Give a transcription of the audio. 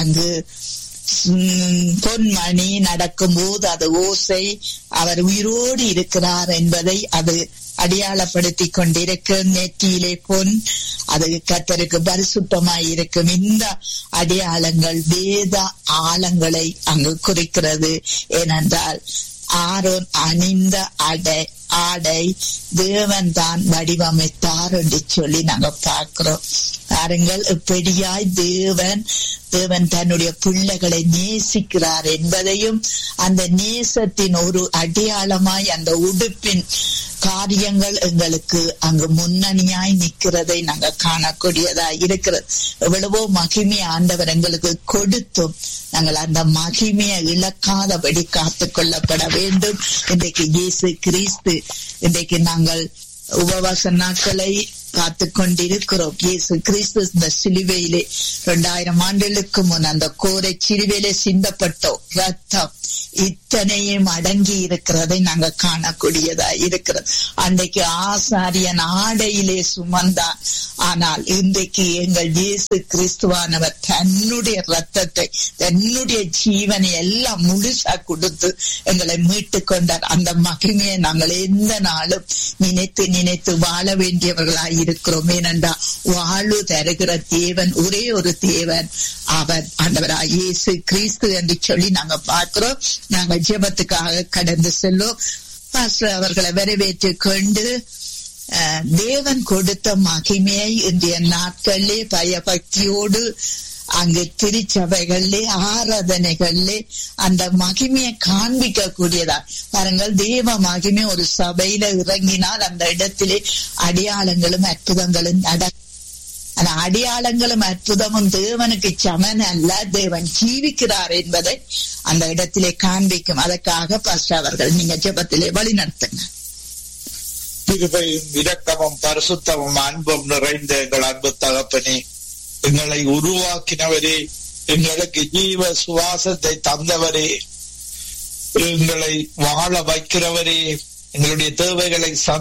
அங்கு உம், பொன்மணி நடக்கும்போது அது ஓசை அவர் உயிரோடு இருக்கிறார் என்பதை அது அடையாளப்படுத்திக் கொண்டிருக்கும் நெற்றியிலே பொன் அது கத்தருக்கு பரிசுத்தமாய் இருக்கும் இந்த அடையாளங்கள் வேத ஆழங்களை அங்கு குறிக்கிறது ஏனென்றால் ஆரோன் அணிந்த அடை ஆடை தேவன் தான் வடிவமைத்தார் என்று சொல்லி நாங்க பார்க்கிறோம் பாருங்கள் இப்படியாய் தேவன் தேவன் தன்னுடைய பிள்ளைகளை நேசிக்கிறார் என்பதையும் அந்த நேசத்தின் ஒரு அடையாளமாய் அந்த உடுப்பின் காரியங்கள் எங்களுக்கு அங்கு முன்னணியாய் நிற்கிறதை நாங்க காணக்கூடியதா இருக்கிறது எவ்வளவோ மகிமை ஆண்டவர் எங்களுக்கு கொடுத்தும் நாங்கள் அந்த மகிமையை இழக்காதபடி காத்து கொள்ளப்பட வேண்டும் இன்றைக்கு இயேசு கிறிஸ்து இன்றைக்கு நாங்கள் உபவாச நாட்களை காத்து கொண்டிருக்கிறோம் இயேசு கிறிஸ்து இந்த சிலுவையிலே இரண்டாயிரம் ஆண்டுகளுக்கு முன் அந்த கோரை சிலுவையிலே சிந்தப்பட்டோம் ரத்தம் இத்தனையும் அடங்கி இருக்கிறதை நாங்க காணக்கூடியதா இருக்கிறது அன்றைக்கு ஆசாரியன் ஆடையிலே சுமந்தான் ஆனால் இன்றைக்கு எங்கள் இயேசு கிறிஸ்துவானவர் தன்னுடைய ரத்தத்தை தன்னுடைய ஜீவனை எல்லாம் முழுசா கொடுத்து எங்களை மீட்டு கொண்டார் அந்த மகிமையை நாங்கள் எந்த நாளும் நினைத்து நினைத்து வாழ வேண்டியவர்களாய் இருக்கிறோம் ஏனென்றா வாழ்வு தருகிற தேவன் ஒரே ஒரு தேவன் அவர் ஆண்டவராய் இயேசு கிறிஸ்து என்று சொல்லி நாங்க பார்க்கிறோம் நாங்க ஜெபத்துக்காக கடந்து செல்லும் பாஸ்டர் அவர்களை வரவேற்றுக் கொண்டு அஹ், தேவன் கொடுத்த மகிமையை இன்றைய நாட்களிலே பயபக்தியோடு அங்கு திருச்சபைகளிலே ஆராதனைகளிலே அந்த மகிமையை காண்பிக்க கூடியதா பாருங்கள் தேவ மகிமை ஒரு சபையில இறங்கினால் அந்த இடத்திலே அடையாளங்களும் அற்புதங்களும் நட அந்த அடையாளங்களும் அற்புதமும் தேவனுக்கு சமன் அல்ல தேவன் ஜீவிக்கிறார் என்பதை அந்த இடத்திலே காண்பிக்கும் அதற்காக பாஸ்டர் அவர்கள் நீங்க ஜெபத்திலே வழி நடத்துங்க கிருபையும் இரக்கமும் பரிசுத்தமும் அன்பும் நிறைந்த எங்கள் அன்பு தகப்பனே எங்களை உருவாக்கினவரே எங்களுக்கு ஜீவ சுவாசத்தை தந்தவரே எங்களை வாழ வைக்கிறவரே எங்களுடைய தேவைகளை